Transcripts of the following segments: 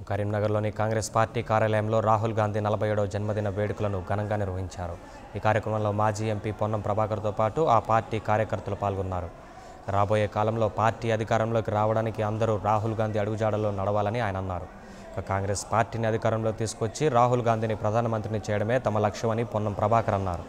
కరీంనగర్లోని కాంగ్రెస్ పార్టీ కార్యాలయంలో రాహుల్ గాంధీ నలభై ఏడవ జన్మదిన వేడుకలను ఘనంగా నిర్వహించారు ఈ కార్యక్రమంలో మాజీ ఎంపీ పొన్నం ప్రభాకర్తో పాటు ఆ పార్టీ కార్యకర్తలు పాల్గొన్నారు రాబోయే కాలంలో పార్టీ అధికారంలోకి రావడానికి అందరూ రాహుల్ గాంధీ అడుగుజాడలో నడవాలని ఆయన అన్నారు ఇక కాంగ్రెస్ పార్టీని అధికారంలో తీసుకొచ్చి రాహుల్ గాంధీని ప్రధానమంత్రిని చేయడమే తమ లక్ష్యమని పొన్నం ప్రభాకర్ అన్నారు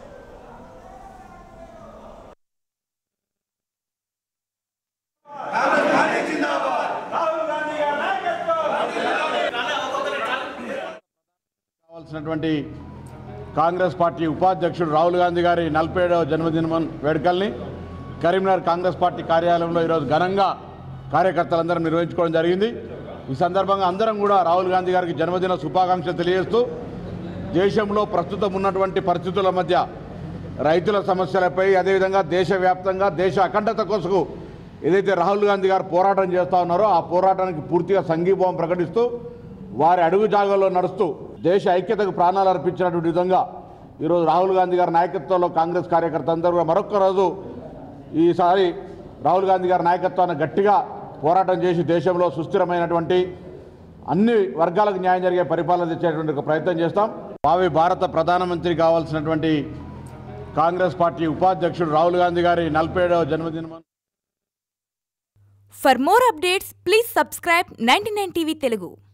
కావాల్సినటువంటి కాంగ్రెస్ పార్టీ ఉపాధ్యక్షుడు రాహుల్ గాంధీ గారి నలభై ఏడవ జన్మదిన వేడుకల్ని కరీంనగర్ కాంగ్రెస్ పార్టీ కార్యాలయంలో ఈరోజు ఘనంగా కార్యకర్తలందరం నిర్వహించుకోవడం జరిగింది ఈ సందర్భంగా అందరం కూడా రాహుల్ గాంధీ గారికి జన్మదిన శుభాకాంక్షలు తెలియజేస్తూ దేశంలో ప్రస్తుతం ఉన్నటువంటి పరిస్థితుల మధ్య రైతుల సమస్యలపై అదేవిధంగా దేశవ్యాప్తంగా దేశ అఖండత కోసం ఏదైతే రాహుల్ గాంధీ గారు పోరాటం చేస్తూ ఉన్నారో ఆ పోరాటానికి పూర్తిగా సంఘీభావం ప్రకటిస్తూ వారి అడుగు జాగాల్లో నడుస్తూ దేశ ఐక్యతకు ప్రాణాలు అర్పించినటువంటి విధంగా ఈరోజు రాహుల్ గాంధీ గారి నాయకత్వంలో కాంగ్రెస్ కార్యకర్తలందరూ కూడా మరొక్క రోజు ఈసారి రాహుల్ గాంధీ గారి నాయకత్వాన్ని గట్టిగా పోరాటం చేసి దేశంలో సుస్థిరమైనటువంటి అన్ని వర్గాలకు న్యాయం జరిగే పరిపాలన తెచ్చేటువంటి ఒక ప్రయత్నం చేస్తాం భావి భారత ప్రధానమంత్రి కావాల్సినటువంటి కాంగ్రెస్ పార్టీ ఉపాధ్యక్షుడు రాహుల్ గాంధీ గారి నలభై ఏడవ జన్మదినం For more updates, please subscribe 99 TV Telugu.